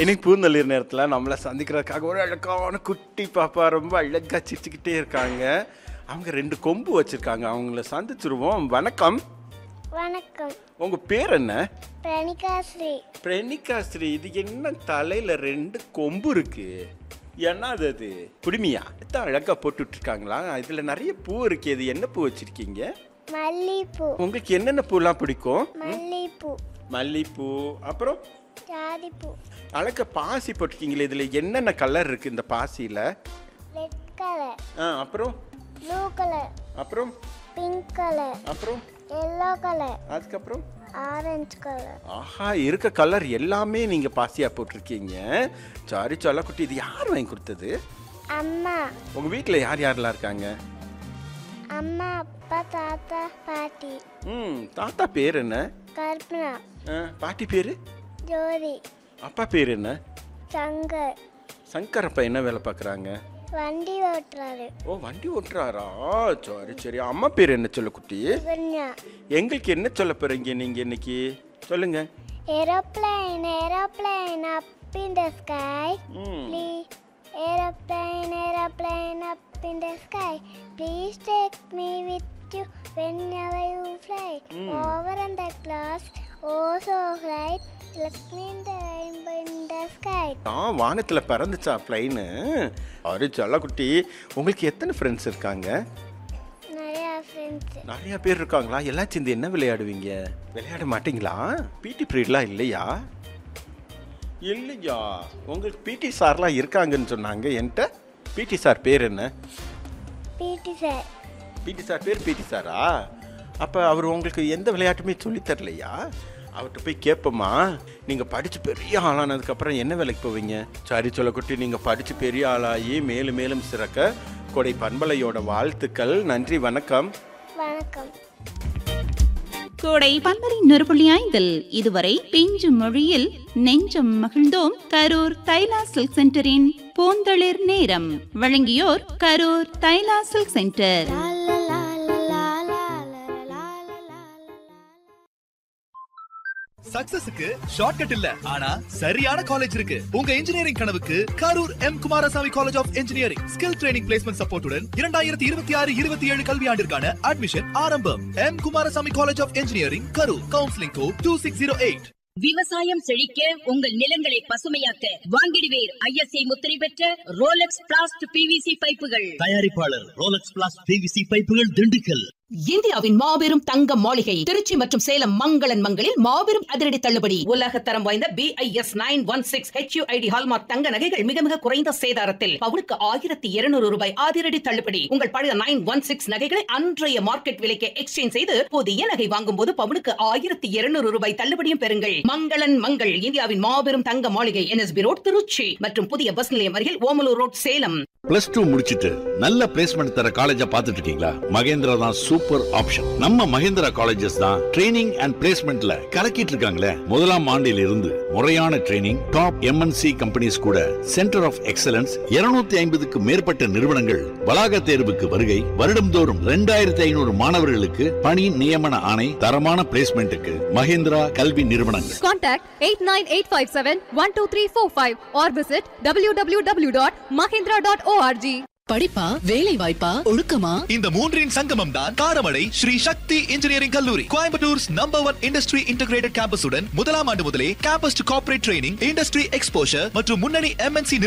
இன்னைக்கு பூந்தளிர் நேரத்தில் நம்மளை சந்திக்கிறதுக்காக ஒரு அழகான குட்டி பாப்பா ரொம்ப அழகா சிரிச்சுக்கிட்டே இருக்காங்க அவங்க ரெண்டு கொம்பு வச்சிருக்காங்க அவங்கள சந்திச்சிருவோம் வணக்கம் வணக்கம் உங்க பேர் என்ன பிரணிகா ஸ்ரீ பிரணிகா ஸ்ரீ இது என்ன தலையில ரெண்டு கொம்பு இருக்கு என்னது அது குடுமியா எத்தனை அழகா போட்டுட்டு இருக்காங்களா இதுல நிறைய பூ இருக்கு இது என்ன பூ வச்சிருக்கீங்க மல்லிப்பூ உங்களுக்கு என்னென்ன பூலாம் பிடிக்கும் மல்லிப்பூ மல்லிப்பூ அப்புறம் ஜாதிப்பூ அழகா பாசி போட்டிருக்கீங்களே இதுல என்னென்ன கலர் இருக்கு இந்த பாசியில ரெட் கலர் ஆ அப்புறம் ப்ளூ கலர் அப்புறம் பிங்க் கலர் அப்புறம் எல்லோ கலர் அதுக்கப்புறம் ஆரஞ்சு கலர் ஆஹா இருக்க கலர் எல்லாமே நீங்க பாசியா போட்டிருக்கீங்க சாரி குட்டி இது யார் வாங்கி கொடுத்தது அம்மா உங்க வீட்ல யார் யாரெல்லாம் இருக்காங்க அம்மா அப்பா தாத்தா பாட்டி ம் தாத்தா பேர் என்ன கல்பனா ஆ, பாட்டி பேரு ஜோதி அப்பா பேர் என்ன சங்கர் சங்கர் அப்பா என்ன வேலை பார்க்குறாங்க வண்டி ஓட்டுறாரு ஓ வண்டி ஓட்டுறாரா சரி சரி அம்மா பேர் என்ன சொல்ல குட்டி சுகன்யா எங்களுக்கு என்ன சொல்ல போறீங்க நீங்க இன்னைக்கு சொல்லுங்க aeroplane aeroplane up in the sky hmm Please, aeroplane, aeroplane up in the sky. Please take me with you whenever you fly. Over in the clouds, oh so bright. Let me in the rainbow in the sky. ஆ வானத்தில் பறந்துச்சா ஃப்ளைனு அரு குட்டி உங்களுக்கு எத்தனை friends இருக்காங்க நிறையா friends நிறைய பேர் இருக்காங்களா எல்லாம் சேர்ந்து என்ன விளையாடுவீங்க விளையாட மாட்டீங்களா பிடி பீரியட்லாம் இல்லையா இல்லையா உங்களுக்கு பிடி சார்லாம் இருக்காங்கன்னு சொன்னாங்க என்கிட்ட பிடி சார் பேர் என்ன பிடி சார் பிடி சார் பேர் பிடி சாரா அப்போ அவர் உங்களுக்கு எந்த விளையாட்டுமே சொல்லித் தரலையா அவர்கிட்ட போய் கேட்போமா நீங்கள் படித்து பெரிய ஆளானதுக்கப்புறம் என்ன வேலைக்கு போவீங்க சரி சொல்லக்குட்டி நீங்கள் படித்து பெரிய ஆளாகி மேலும் மேலும் சிறக்க கொடை பண்பலையோட வாழ்த்துக்கள் நன்றி வணக்கம் வணக்கம் கோடை பன்மரி நொறுபுள்ளி ஐந்தில் இதுவரை பிஞ்சு மொழியில் நெஞ்சம் மகிழ்ந்தோம் கரூர் தைலா சில்க் சென்டரின் பூந்தளிர் நேரம் வழங்கியோர் கரூர் தைலா சில்க் சென்டர் சக்சஸுக்கு ஷார்ட்கட் இல்ல ஆனா சரியான காலேஜ் இருக்கு உங்க இன்ஜினியரிங் கனவுக்கு Karur M Kumarasamy college of engineering skill training placement சப்போர்ட்டுடன் இரண்டாயிரத்தி இருபத்தி ஆறு இருபத்தி ஏழு கல்வியாண்டிற்கான அட்மிஷன் ஆரம்பம் M Kumarasamy college of engineering Karur counselling code two six zero eight விவசாயம் செழிக்க உங்கள் நிலங்களை பசுமையாக்க வாங்கிடுவேர் ஐஎஸ்ஐ முத்திரை பெற்ற ரோலக்ஸ் பிளாஸ்ட் பிவிசி பைப்புகள் தயாரிப்பாளர் ரோலக்ஸ் பிளாஸ் பிவிசி பைப்புகள் திண்டுக்கல் இந்தியாவின் மாபெரும் தங்க மாளிகை திருச்சி மற்றும் சேலம் மங்களன் மங்களில் மாபெரும் அதிரடி தள்ளுபடி உலக தரம் வாய்ந்த B I S nine one six HUID hallmark தங்க நகைகள் மிக மிக குறைந்த சேதாரத்தில் பவுனுக்கு ஆயிரத்தி இருநூறு ரூபாய் அதிரடி தள்ளுபடி உங்கள் பழைய நைன் ஒன் சிக்ஸ் நகைகளை அன்றைய மார்க்கெட் விலைக்கு எக்ஸ்சேஞ்ச் செய்து புதிய நகை வாங்கும் போது பவுனுக்கு ஆயிரத்தி இருநூறு ரூபாய் தள்ளுபடியும் பெறுங்கள் மங்களன் மங்கள் இந்தியாவின் மாபெரும் தங்க மாளிகை என்எஸ்பி ரோட் திருச்சி மற்றும் புதிய பஸ் நிலையம் அருகில் Omalur road Salem plus two முடிச்சிட்டு நல்ல பிளேஸ்மெண்ட் தர காலேஜா பாத்துட்டு இருக்கீங்களா மகேந்திரா தான் சூப்பர் ஆப்ஷன் நம்ம மகேந்திரா காலேஜஸ் தான் ட்ரைனிங் அண்ட் பிளேஸ்மெண்ட்ல கலக்கிட்டு இருக்காங்களே முதலாம் ஆண்டில் இருந்து முறையான ட்ரைனிங் டாப் எம்என்சி கம்பெனிஸ் கூட சென்டர் ஆஃப் எக்ஸலன்ஸ் 250 ஐம்பதுக்கு மேற்பட்ட நிறுவனங்கள் வளாக தேர்வுக்கு வருகை வருடம்தோறும் ரெண்டாயிரத்தி ஐநூறு மாணவர்களுக்கு பணி நியமன ஆணை தரமான பிளேஸ்மெண்ட்டுக்கு மகேந்திரா கல்வி நிறுவனங்கள் Contact 89857-12345 or visit www.mahindra.org. படிப்பா வேலை வாய்ப்பா ஒழுக்கமா இந்த மூன்றின் சங்கமம் தான் காரமடை ஸ்ரீ சக்தி இன்ஜினியரிங் கல்லூரி Coimbatore's number one industry integrated கேம்பஸுடன் முதலாம் ஆண்டு முதலே campus to corporate training industry exposure மற்றும் முன்னணி எம்என்சி